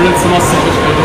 برنس مصر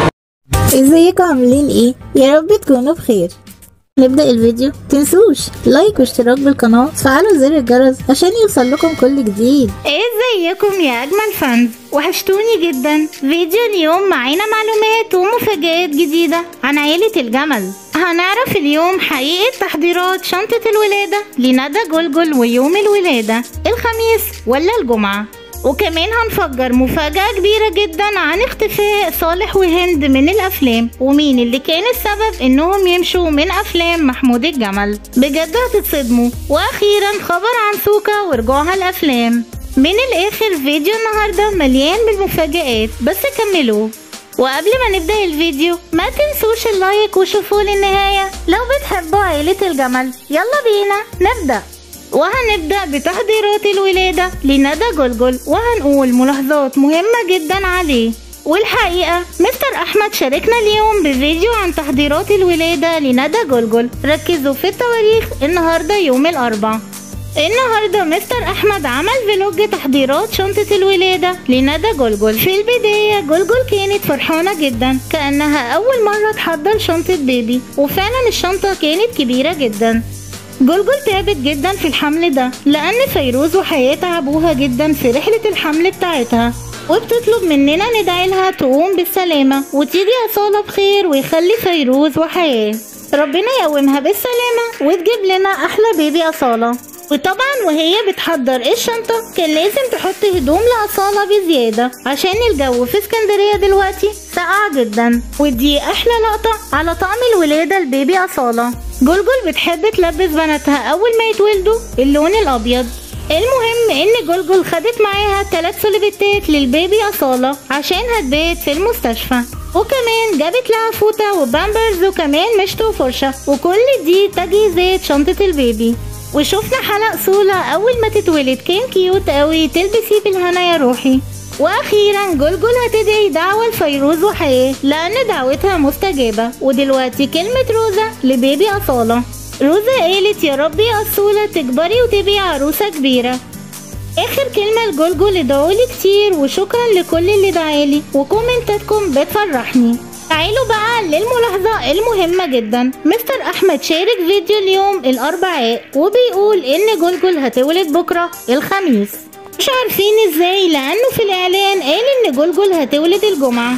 ازيكم عاملين ايه يا رب تكونوا بخير نبدأ الفيديو تنسوش لايك واشتراك بالقناة وتفعلوا زر الجرس عشان يوصل لكم كل جديد ازيكم يا اجمل فانز وحشتوني جدا فيديو اليوم معانا معلومات ومفاجآت جديدة عن عيلة الجمل هنعرف اليوم حقيقة تحضيرات شنطة الولادة لندى جلجل ويوم الولادة الخميس ولا الجمعة وكمان هنفجر مفاجأة كبيرة جدا عن اختفاء صالح وهند من الأفلام ومين اللي كان السبب إنهم يمشوا من أفلام محمود الجمل بجد هتتصدموا وأخيرا خبر عن سوكا ورجوعها الأفلام من الآخر فيديو النهاردة مليان بالمفاجآت بس كملوه وقبل ما نبدأ الفيديو ما تنسوش اللايك وشوفوا للنهاية لو بتحبوا عيلة الجمل يلا بينا نبدأ وهنبدأ بتحضيرات الولادة لندى جلجل وهنقول ملاحظات مهمة جدا عليه والحقيقة مستر أحمد شاركنا اليوم بفيديو عن تحضيرات الولادة لندى جلجل ركزوا في التواريخ النهاردة يوم الأربعاء النهارده مستر احمد عمل فلوج تحضيرات شنطة الولادة لندى جلجل في البداية جلجل كانت فرحانة جدا كأنها أول مرة تحضر شنطة بيبي وفعلا الشنطة كانت كبيرة جدا جلجل تعبت جدا في الحمل ده لأن فيروز وحياة تعبوها جدا في رحلة الحمل بتاعتها وبتطلب مننا ندعي لها تقوم بالسلامة وتيجي أصالة بخير ويخلي فيروز وحياة ربنا يقومها بالسلامة وتجيب لنا أحلى بيبي أصالة وطبعا وهي بتحضر الشنطة كان لازم تحط هدوم لأصالة بزيادة عشان الجو في اسكندرية دلوقتي ساقع جدا ودي أحلى لقطة على طعم الولادة لبيبي أصالة جلجل بتحب تلبس بناتها أول ما يتولدوا اللون الأبيض المهم ان جلجل خدت معاها ثلاث سلبتات للبيبي أصالة عشان هتبات في المستشفى وكمان جابت لها فوطة وبامبرز وكمان مشط وفرشة وكل دي تجهيزات شنطة البيبي وشفنا حلق صولة أول ما تتولد كان كيوت قوي تلبسيه بالهنا يا روحي واخيرا جلجل هتدعي دعوة لفيروز وحياة لان دعوتها مستجابة ودلوقتي كلمة روزة لبيبي اصالة روزة قالت يا رب يا اصولة تكبري وتبقي عروسة كبيرة اخر كلمة لجلجل ادعولي كتير وشكرا لكل اللي دعالي وكومنتاتكم بتفرحني تعالوا بقى للملاحظة المهمة جدا مستر احمد شارك فيديو اليوم الاربعاء وبيقول ان جلجل هتولد بكرة الخميس مش عارفين ازاي لانه في الاعلان قال ان جلجل هتولد الجمعة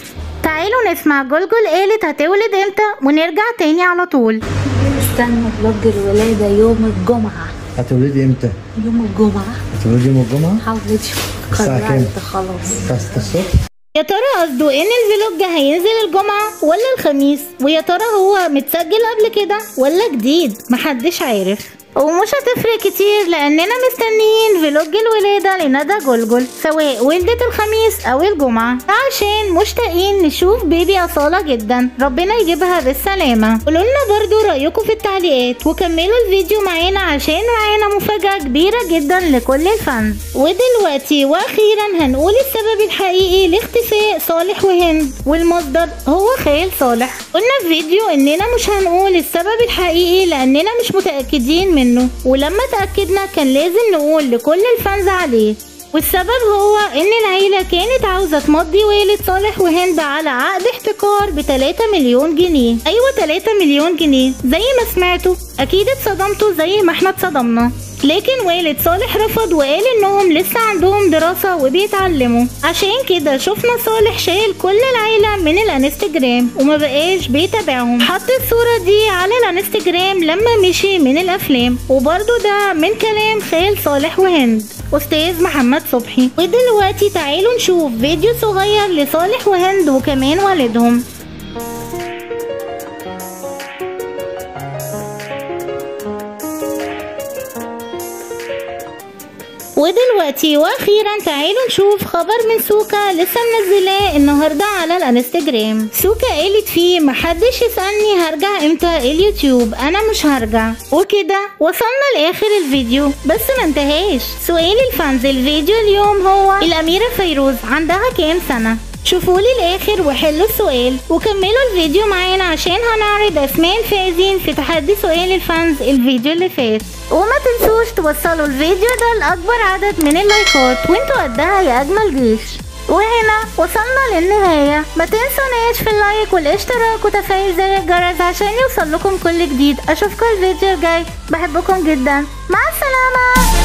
تعالوا نسمع جلجل قالت هتولد امتى ونرجع تاني على طول استنى فلوج الولادة يوم الجمعة هتولدي امتى؟ يوم الجمعة هتولدي يوم الجمعة؟ حاولت الساعة كام؟ قررت خلاص الساعة 6 الصبح؟ يا ترى قصده ان الفلوج هينزل الجمعة ولا الخميس ويا ترى هو متسجل قبل كده ولا جديد محدش عارف ومش هتفرق كتير لاننا مستنيين فلوج الولادة لندى جلجل سواء ولدت الخميس او الجمعة عشان مشتاقين نشوف بيبي اصالة جدا ربنا يجيبها بالسلامة قولولنا برضو رأيكم في التعليقات وكملوا الفيديو معانا عشان معانا مفاجأة كبيرة جدا لكل الفانز ودلوقتي واخيرا هنقول السبب الحقيقي لاختفاء صالح وهند والمصدر هو خيال صالح قلنا في فيديو اننا مش هنقول السبب الحقيقي لاننا مش متأكدين منه ولما تأكدنا كان لازم نقول لكل الفانز عليه والسبب هو ان العيلة كانت عاوزة تمضي والد صالح وهند على عقد احتكار ب 3 مليون جنيه ايوه 3 مليون جنيه زي ما سمعتوا اكيد اتصدمتوا زي ما احنا اتصدمنا لكن والد صالح رفض وقال انهم لسه عندهم دراسة وبيتعلموا عشان كده شفنا صالح شايل كل العيلة من الانستجرام وما بقاش بيتابعهم حط الصورة دي على الانستجرام لما مشي من الافلام وبرضو ده من كلام خال صالح وهند استاذ محمد صبحي ودلوقتي تعالوا نشوف فيديو صغير لصالح وهند وكمان والدهم ودلوقتي واخيرا تعالوا نشوف خبر من سوكا لسه منزلاه النهارده على الانستجرام سوكا قالت فيه محدش يسالني هرجع امتى اليوتيوب انا مش هرجع وكده وصلنا لاخر الفيديو بس ما انتهاش سؤال الفانز الفيديو اليوم هو الاميره فيروز عندها كام سنه شوفوا لي الاخر وحلوا السؤال وكملوا الفيديو معانا عشان هنعرض اسماء الفائزين في تحدي سؤال الفانز الفيديو اللي فات وما تنسوش توصلوا الفيديو ده لاكبر عدد من اللايكات وانتوا قدها يا اجمل جيش وهنا وصلنا للنهاية ما تنسوناش في اللايك والاشتراك وتفعيل زر الجرس عشان يوصل لكم كل جديد اشوفكم الفيديو الجاي بحبكم جدا مع السلامة